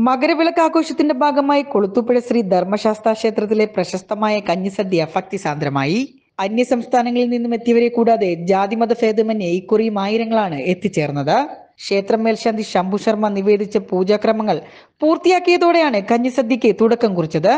മകരവിളക്ക് ആഘോഷത്തിന്റെ ഭാഗമായി കൊളുത്തുപുഴ ശ്രീ ധർമ്മശാസ്ത്ര ക്ഷേത്രത്തിലെ പ്രശസ്തമായ കഞ്ഞിസദ്യ ഭക്തിസാന്ദ്രമായി അന്യ സംസ്ഥാനങ്ങളിൽ നിന്നും എത്തിയവരെ കൂടാതെ ജാതിമത ഭേദമന്യേ ഇക്കുറിയും ആയിരങ്ങളാണ് എത്തിച്ചേർന്നത് ക്ഷേത്രം മേൽശാന്തി ശംഭു ശർമ്മ നിവേദിച്ച പൂജാക്രമങ്ങൾ പൂർത്തിയാക്കിയതോടെയാണ് കഞ്ഞിസദ്യക്ക് തുടക്കം കുറിച്ചത്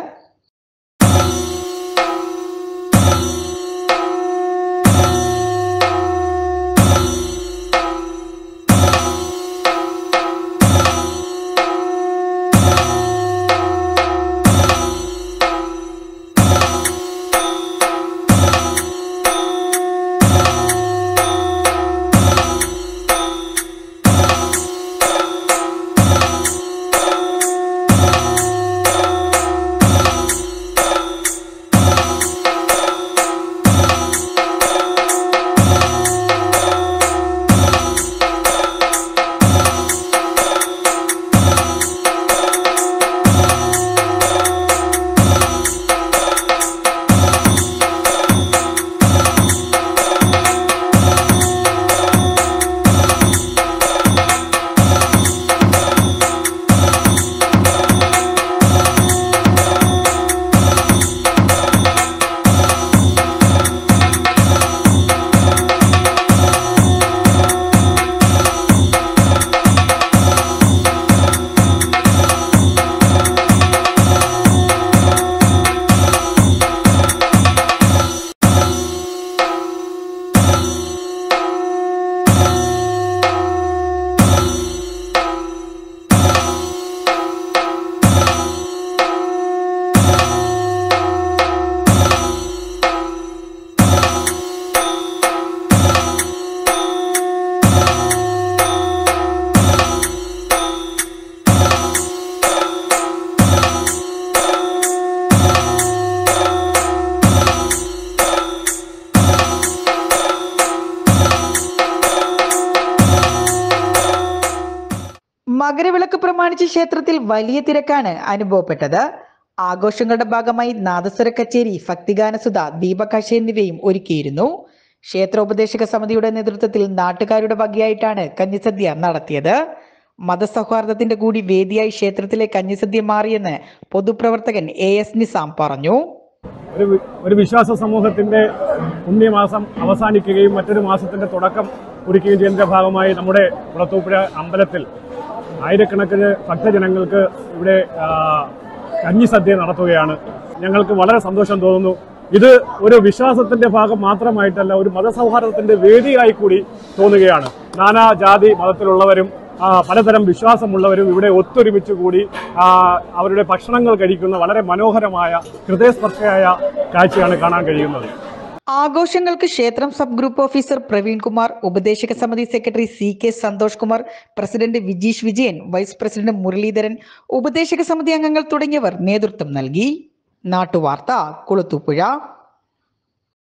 മകരവിളക്ക് പ്രമാണിച്ച് ക്ഷേത്രത്തിൽ വലിയ തിരക്കാണ് അനുഭവപ്പെട്ടത് ആഘോഷങ്ങളുടെ ഭാഗമായി നാദസ്വര കച്ചേരി ഭക്തിഗാനസുധ ദീപകാശ എന്നിവയും ഒരുക്കിയിരുന്നു ക്ഷേത്രോപദേശക സമിതിയുടെ നേതൃത്വത്തിൽ നാട്ടുകാരുടെ വകയായിട്ടാണ് കഞ്ഞിസദ്യ നടത്തിയത് മതസൗഹാർദ്ദത്തിന്റെ കൂടി വേദിയായി ക്ഷേത്രത്തിലെ കഞ്ഞിസദ്യ മാറിയെന്ന് പൊതുപ്രവർത്തകൻ എ എസ് നിസാം പറഞ്ഞു ഒരു വി- ഒരു വിശ്വാസ സമൂഹത്തിന്റെ പുണ്യമാസം അവസാനിക്കുകയും മറ്റൊരു മാസത്തിന്റെ തുടക്കം കുറിക്കുകയും ചെയ്യുന്നതിന്റെ ഭാഗമായി നമ്മുടെ കുളത്തൂപ്പുഴ അമ്പലത്തിൽ ആയിരക്കണക്കിന് ഭക്തജനങ്ങൾക്ക് ഇവിടെ ആ, കഞ്ഞിസദ്യ നടത്തുകയാണ് ഞങ്ങൾക്ക് വളരെ സന്തോഷം തോന്നുന്നു ഇത് ഒരു വിശ്വാസത്തിന്റെ ഭാഗം മാത്രമായിട്ടല്ല ഒരു മതസൗഹാർദ്ദത്തിന്റെ വേദിയായി കൂടി തോന്നുകയാണ് നാനാ ജാതി മതത്തിലുള്ളവരും ആ, പലതരം വിശ്വാസമുള്ളവരും ഇവിടെ ഒത്തൊരുമിച്ച് കൂടി ആ, അവരുടെ ഭക്ഷണങ്ങൾ കഴിക്കുന്ന വളരെ മനോഹരമായ ഹൃദയസ്പർശയായ കാഴ്ചയാണ് കാണാൻ കഴിയുന്നത് ആഘോഷങ്ങൾക്ക് ക്ഷേത്രം sub group officer Praveen Kumar ഉപദേശക സമിതി secretary C K Santhosh Kumar president Vijeesh Vijayan vice president Muraleedharan ഉപദേശക സമിതി അംഗങ്ങൾ തുടങ്ങിയവർ നേതൃത്വം നൽകി നാട്ടുവാർത്ത കുളത്തൂപ്പുഴ